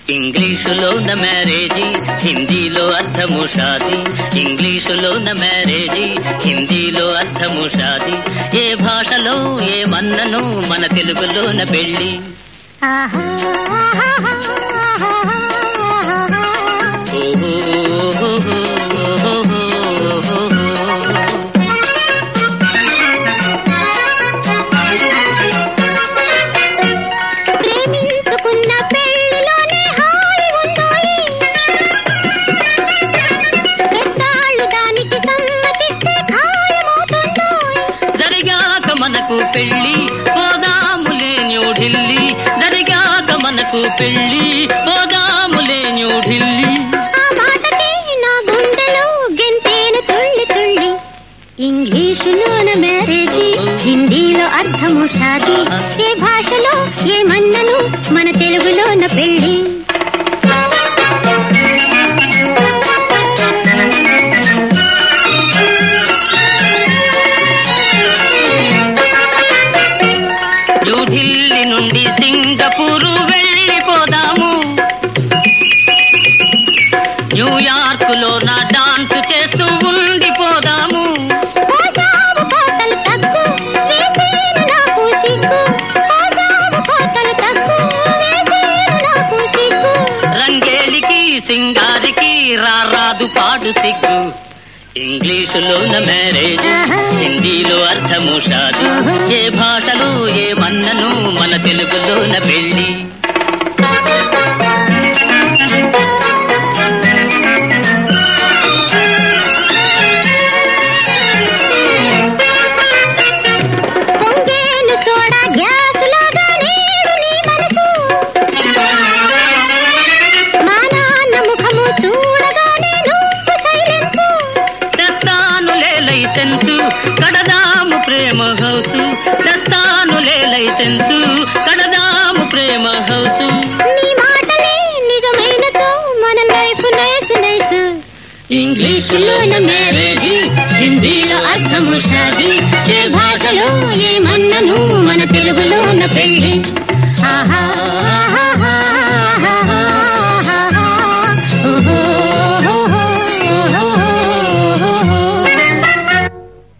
ఇంగ్లీషులోన marriage హిందీలో అర్థము Shadi ఇంగ్లీషులోన marriage హిందీలో అర్థము షాది ఏ భాషలో ఏ మన్నను మన తెలుగులోన పెళ్లి ప్రేమించుకున్న పెళ్లిలోనే హాయి ఉందోయి పెద్దాళ్ళు దానికి సమ్మతిస్తే ఖాయమవుతుందోయ్ జరిగాక మనకు పెళ్లి పోదాములే న్యూఢిల్లీ జరిగాక మనకు పెళ్లి పోదాములే న్యూఢిల్లీ ఆ మాటకి నా గుండెలో గెంతేను తుళ్ళి తుళ్ళి ఇంగ్లీషులోన మ్యారేజీ హిందీలో అర్థము షాది ఏ భాషలో ఏ మన్నను మన తెలుగులోన పెళ్లి న్యూఢిల్లీ నుండి సింగపూరు వెళ్ళిపోదాము న్యూయార్క్ లో నా డాన్స్ చేస్తూ ఉండిపోదాము పోదాము కోతలు తగ్గు వేసేను నాకు సిగ్గు పోదాము కోతలు తగ్గు వేసేను నాకు సిగ్గు రంగేలికి సింగారికి రారాదు పాడు సిగ్గు ఇంగ్లీషులోన మ్యారేజ్ హిందీలో అర్థము షాది ఏ భాషలో ఏ మన్నను మన తెలుగులోన పెళ్లి పొంగేను సోడా గ్యాసులాగా నేడు నీ మనసు మా నాన్న ముఖము చూడగానే నువ్వు సైలెన్సు తెస్తాను లైసెన్సు కడదాము ప్రేమ హౌసు తెస్తాను లైసెన్సు కడదాము ప్రేమ హౌసు నీ మాటలే నిజమైనతో మన లైఫ్ నైస్ నైస్ ఇంగ్లీషులోన మ్యారేజీ హిందీలో అర్థము షాది ఏ భాషలో ఏ మన్నను మన తెలుగులోన పెళ్లి ఆహా